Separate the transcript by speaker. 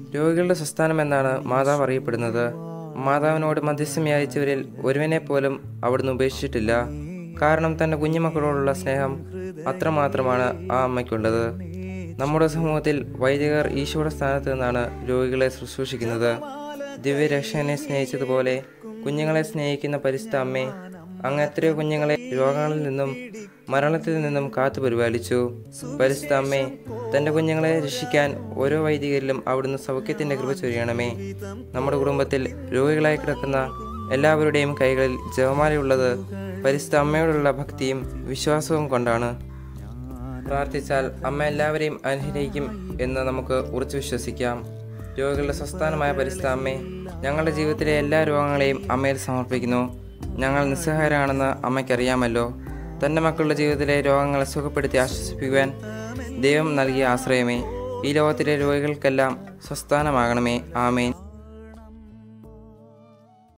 Speaker 1: രോഗികളുടെ സ്വസ്ഥാനം എന്നാണ് മാതാവ് അറിയപ്പെടുന്നത് മാതാവിനോട് മധ്യസ്ഥം യാചിച്ചവരിൽ ഒരുവനെ പോലും അവിടുന്ന് ഉപേക്ഷിച്ചിട്ടില്ല കാരണം തൻ്റെ കുഞ്ഞുമക്കളോടുള്ള സ്നേഹം അത്രമാത്രമാണ് ആ അമ്മയ്ക്കുള്ളത് നമ്മുടെ സമൂഹത്തിൽ വൈദികർ ഈശോയുടെ സ്ഥാനത്ത് നിന്നാണ് രോഗികളെ ശുശ്രൂഷിക്കുന്നത് ദിവ്യരക്ഷകനെ സ്നേഹിച്ചതുപോലെ കുഞ്ഞുങ്ങളെ സ്നേഹിക്കുന്ന പരിശുദ്ധ അമ്മേ അങ്ങ് എത്രയോ കുഞ്ഞുങ്ങളെ രോഗങ്ങളിൽ നിന്നും മരണത്തിൽ നിന്നും കാത്തു പരിപാലിച്ചു പരിശുദ്ധ അമ്മേ തൻ്റെ കുഞ്ഞുങ്ങളെ രക്ഷിക്കാൻ ഓരോ വൈദികരിലും അവിടുന്ന് സൗഖ്യത്തിൻ്റെ കൃപ ചൊരിയണമേ നമ്മുടെ കുടുംബത്തിൽ രോഗികളായി കിടക്കുന്ന എല്ലാവരുടെയും കൈകളിൽ ജപമാലയുള്ളത് പരിശുദ്ധ അമ്മയോടുള്ള ഭക്തിയും വിശ്വാസവും കൊണ്ടാണ് പ്രാർത്ഥിച്ചാൽ അമ്മ എല്ലാവരെയും അനുഗ്രഹിക്കും എന്ന് നമുക്ക് ഉറച്ചു വിശ്വസിക്കാം രോഗികളുടെ സ്വസ്ഥാനമായ പരിസ്ഥ അമ്മേ ഞങ്ങളുടെ ജീവിതത്തിലെ എല്ലാ രോഗങ്ങളെയും അമ്മയിൽ സമർപ്പിക്കുന്നു ഞങ്ങൾ നിസ്സഹായരാണെന്ന് അമ്മയ്ക്കറിയാമല്ലോ തൻ്റെ മക്കളുടെ ജീവിതത്തിലെ രോഗങ്ങളെ സുഖപ്പെടുത്തി ആശ്വസിപ്പിക്കുവാൻ ദൈവം നൽകിയ ആശ്രയമേ ഈ ലോകത്തിലെ രോഗികൾക്കെല്ലാം സ്വസ്ഥാനമാകണമേ ആമേൻ